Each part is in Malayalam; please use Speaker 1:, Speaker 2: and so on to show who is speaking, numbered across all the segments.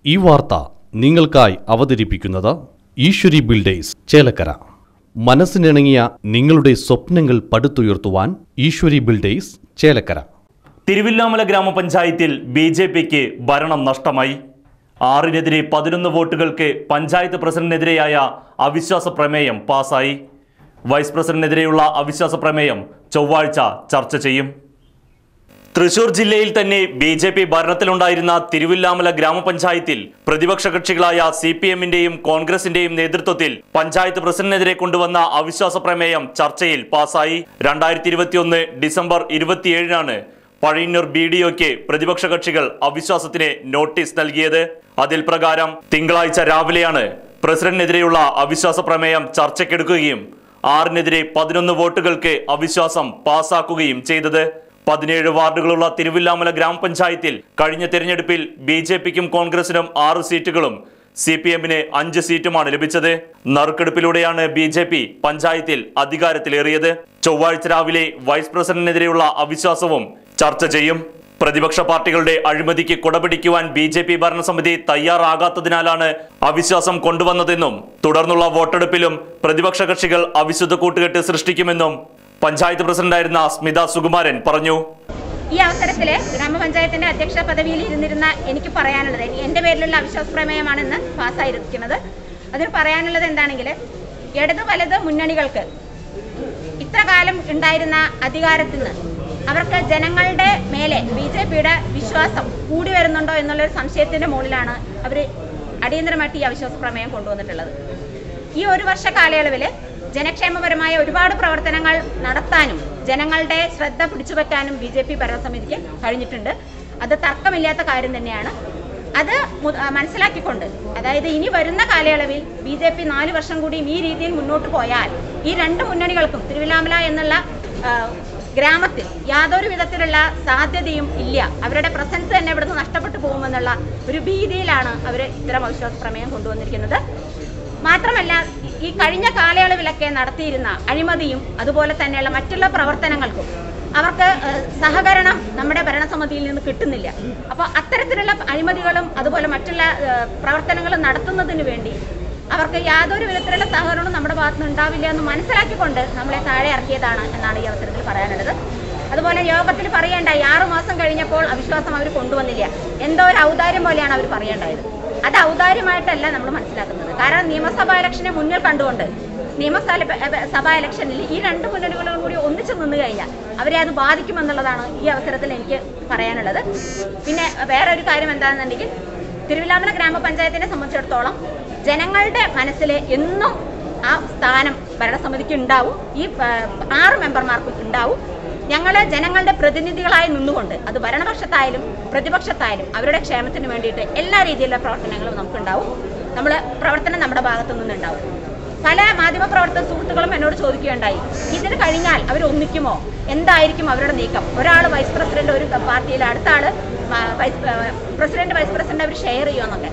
Speaker 1: ഈ വാർത്ത നിങ്ങൾക്കായി അവതരിപ്പിക്കുന്നത് ഈശ്വരി ബിൽഡേഴ്സ് ചേലക്കര മനസ്സിനിണങ്ങിയ നിങ്ങളുടെ സ്വപ്നങ്ങൾ പടുത്തുയർത്തുവാൻ ഈശ്വരി ബിൽഡേഴ്സ് ചേലക്കര
Speaker 2: തിരുവില്ലാമല ഗ്രാമപഞ്ചായത്തിൽ ബി ജെ പിക്ക് ഭരണം നഷ്ടമായി ആറിനെതിരെ പതിനൊന്ന് വോട്ടുകൾക്ക് പഞ്ചായത്ത് പ്രസിഡന്റിനെതിരെയായ അവിശ്വാസ പ്രമേയം പാസായി വൈസ് പ്രസിഡന്റിനെതിരെയുള്ള അവിശ്വാസ പ്രമേയം ചൊവ്വാഴ്ച ചർച്ച ചെയ്യും തൃശൂർ ജില്ലയിൽ തന്നെ ബി ജെ പി ഭരണത്തിലുണ്ടായിരുന്ന തിരുവില്ലാമല ഗ്രാമപഞ്ചായത്തിൽ പ്രതിപക്ഷ കക്ഷികളായ സി പി എമ്മിന്റെയും കോൺഗ്രസിന്റെയും നേതൃത്വത്തിൽ പഞ്ചായത്ത് പ്രസിഡന്റിനെതിരെ കൊണ്ടുവന്ന അവിശ്വാസ പ്രമേയം ചർച്ചയിൽ പാസായി രണ്ടായിരത്തി ഇരുപത്തിയൊന്ന് ഡിസംബർ ഇരുപത്തിയേഴിനാണ് പഴയന്നൂർ ബി ഡി ഒക്ക് പ്രതിപക്ഷ കക്ഷികൾ അവിശ്വാസത്തിന് നോട്ടീസ് നൽകിയത് അതിൽ പ്രകാരം തിങ്കളാഴ്ച രാവിലെയാണ് പ്രസിഡന്റിനെതിരെയുള്ള അവിശ്വാസ പ്രമേയം ചർച്ചയ്ക്കെടുക്കുകയും ആറിനെതിരെ പതിനൊന്ന് വോട്ടുകൾക്ക് അവിശ്വാസം പാസാക്കുകയും ചെയ്തത് പതിനേഴ് വാർഡുകളുള്ള തിരുവില്ലാമല ഗ്രാമപഞ്ചായത്തിൽ കഴിഞ്ഞ തെരഞ്ഞെടുപ്പിൽ ബി ജെ പിക്കും കോൺഗ്രസിനും ആറ് സീറ്റുകളും സി പി എമ്മിന് അഞ്ച് സീറ്റുമാണ് ലഭിച്ചത് നറുക്കെടുപ്പിലൂടെയാണ് ബി ജെ പി പഞ്ചായത്തിൽ അധികാരത്തിലേറിയത് ചൊവ്വാഴ്ച രാവിലെ വൈസ് പ്രസിഡന്റിനെതിരെയുള്ള അവിശ്വാസവും ചർച്ച ചെയ്യും പ്രതിപക്ഷ പാർട്ടികളുടെ അഴിമതിക്ക് കുടപിടിക്കുവാൻ ബി ജെ പി ഭരണസമിതി തയ്യാറാകാത്തതിനാലാണ് അവിശ്വാസം കൊണ്ടുവന്നതെന്നും തുടർന്നുള്ള വോട്ടെടുപ്പിലും പ്രതിപക്ഷ കക്ഷികൾ അവിശുദ്ധ കൂട്ടുകെട്ട് സൃഷ്ടിക്കുമെന്നും പഞ്ചായത്ത് പ്രസിഡന്റായിരുന്ന സ്മിത സുകുമാരൻ പറഞ്ഞു
Speaker 3: ഈ അവസരത്തില് ഗ്രാമപഞ്ചായത്തിന്റെ അധ്യക്ഷ പദവിയിൽ ഇരുന്നിരുന്ന എനിക്ക് പറയാനുള്ളത് എനി- എന്റെ പേരിലുള്ള അവിശ്വാസ പ്രമേയമാണ് ഇന്ന് പാസ്സായിരിക്കുന്നത് അതിന് പറയാനുള്ളത് എന്താണെങ്കിൽ ഇടത് വലത് മുന്നണികൾക്ക് ഇത്ര കാലം ഉണ്ടായിരുന്ന അധികാരത്തിൽ നിന്ന് അവർക്ക് ജനങ്ങളുടെ മേലെ ബി ജെ പിയുടെ വിശ്വാസം കൂടി വരുന്നുണ്ടോ എന്നുള്ളൊരു സംശയത്തിന്റെ മുകളിലാണ് അവർ അടിയന്തരമായിട്ട് ഈ അവിശ്വാസ പ്രമേയം കൊണ്ടുവന്നിട്ടുള്ളത് ഈ ഒരു വർഷ കാലയളവിൽ ജനക്ഷേമപരമായ ഒരുപാട് പ്രവർത്തനങ്ങൾ നടത്താനും ജനങ്ങളുടെ ശ്രദ്ധ പിടിച്ചുപറ്റാനും ബി ജെ പി ഭരണസമിതിക്ക് കഴിഞ്ഞിട്ടുണ്ട് അത് തർക്കമില്ലാത്ത കാര്യം തന്നെയാണ് അത് മു- ആ, മനസ്സിലാക്കിക്കൊണ്ട് അതായത് ഇനി വരുന്ന കാലയളവിൽ ബി ജെ പി നാല് വർഷം കൂടിയും ഈ രീതിയിൽ മുന്നോട്ട് പോയാൽ ഈ രണ്ട് മുന്നണികൾക്കും തിരുവില്ലാമല എന്നുള്ള ആ, ഗ്രാമത്തിൽ യാതൊരു വിധത്തിലുള്ള സാധ്യതയും ഇല്ല അവരുടെ പ്രസൻസ് തന്നെ ഇവിടുന്ന് നഷ്ടപ്പെട്ടു പോകുമെന്നുള്ള ഒരു ഭീതിയിലാണ് അവർ ഇത്തരം അവിശ്വാസ പ്രമേയം കൊണ്ടുവന്നിരിക്കുന്നത് മാത്രമല്ല ഈ കഴിഞ്ഞ കാലയളവിലൊക്കെ നടത്തിയിരുന്ന അഴിമതിയും അതുപോലെ തന്നെയുള്ള മറ്റുള്ള പ്രവർത്തനങ്ങൾക്കും അവർക്ക് ഏഹ്, സഹകരണം നമ്മുടെ ഭരണസമിതിയിൽ നിന്ന് കിട്ടുന്നില്ല അപ്പോൾ അത്തരത്തിലുള്ള അഴിമതികളും അതുപോലെ മറ്റുള്ള ഏഹ്, പ്രവർത്തനങ്ങളും നടത്തുന്നതിന് വേണ്ടി അവർക്ക് യാതൊരു വിധത്തിലുള്ള സഹകരണവും നമ്മുടെ ഭാഗത്ത് നിന്ന് ഉണ്ടാവില്ല എന്ന് മനസ്സിലാക്കിക്കൊണ്ട് നമ്മളെ താഴെ ഇറക്കിയതാണ് എന്നാണ് ഈ അവസരത്തിൽ പറയാനുള്ളത് അതുപോലെ യോഗത്തിൽ പറയേണ്ടായി ആറു മാസം കഴിഞ്ഞപ്പോൾ അവിശ്വാസം അവർ കൊണ്ടുവന്നില്ല എന്തോ ഒരു ഔദാര്യം പോലെയാണ് അവർ പറയേണ്ടായത് അത് ഔദാര്യമായിട്ടല്ല നമ്മൾ മനസ്സിലാക്കുന്നത് കാരണം നിയമസഭാ ഇലക്ഷനെ മുന്നിൽ കണ്ടുകൊണ്ട് നിയമസഭ സഭാ ഇലക്ഷനിൽ ഈ രണ്ട് മുന്നണികളും കൂടി ഒന്നിച്ചു നിന്ന് കഴിഞ്ഞാൽ അവരെ അത് ബാധിക്കുമെന്നുള്ളതാണ് ഈ അവസരത്തിൽ എനിക്ക് പറയാനുള്ളത് പിന്നെ വേറെ ഒരു കാര്യം എന്താണെന്നുണ്ടെങ്കിൽ തിരുവില്ലാമല ഗ്രാമപഞ്ചായത്തിനെ സംബന്ധിച്ചിടത്തോളം ജനങ്ങളുടെ മനസ്സിൽ എന്നും ആ സ്ഥാനം ഭരണസമിതിക്ക് ഉണ്ടാവും ഈ ആ, ആറ് മെമ്പർമാർക്കും ഉണ്ടാവും ഞങ്ങൾ ജനങ്ങളുടെ പ്രതിനിധികളായി നിന്നുകൊണ്ട് അത് ഭരണപക്ഷത്തായാലും പ്രതിപക്ഷത്തായാലും അവരുടെ ക്ഷേമത്തിന് വേണ്ടിയിട്ട് എല്ലാ രീതിയിലുള്ള പ്രവർത്തനങ്ങളും നമുക്കുണ്ടാവും നമ്മൾ പ്രവർത്തനം നമ്മുടെ ഭാഗത്തു നിന്നുണ്ടാവും പല മാധ്യമപ്രവർത്തക സുഹൃത്തുക്കളും എന്നോട് ചോദിക്കുകയുണ്ടായി ഇതിന് കഴിഞ്ഞാൽ അവർ ഒന്നിക്കുമോ എന്തായിരിക്കും അവരുടെ നീക്കം ഒരാൾ വൈസ് പ്രസിഡന്റ് ഒരു പാർട്ടിയിൽ അടുത്ത ആള് മ- വൈസ് പ്രസിഡന്റ് വൈസ് പ്രസിഡന്റ് അവർ ഷെയർ ചെയ്യുമെന്നൊക്കെ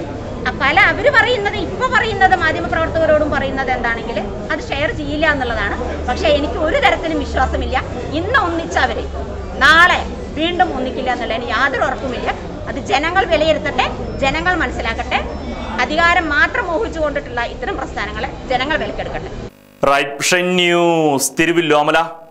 Speaker 3: ആ പല അവർ പറയുന്നത് ഇപ്പൊ പറയുന്നത് മാധ്യമപ്രവർത്തകരോടും പറയുന്നത് എന്താണെങ്കിൽ അത് ഷെയർ ചെയ്യില്ല എന്നുള്ളതാണ് പക്ഷേ എനിക്ക് ഒരു തരത്തിലും വിശ്വാസമില്ല ഇന്ന് ഒന്നിച്ച അവര് നാളെ വീണ്ടും ഒന്നിക്കില്ല എന്നുള്ളതിന് യാതൊരു ഉറപ്പുമില്ല അത് ജനങ്ങൾ വിലയിരുത്തട്ടെ ജനങ്ങൾ മനസ്സിലാക്കട്ടെ അധികാരം മാത്രം മോഹിച്ചു കൊണ്ടിട്ടുള്ള ഇത്തരം പ്രസ്ഥാനങ്ങളെ ജനങ്ങൾ വിലക്കെടുക്കട്ടെ
Speaker 2: റൈറ്റ് ന്യൂസ് തിരുവില്ലോമല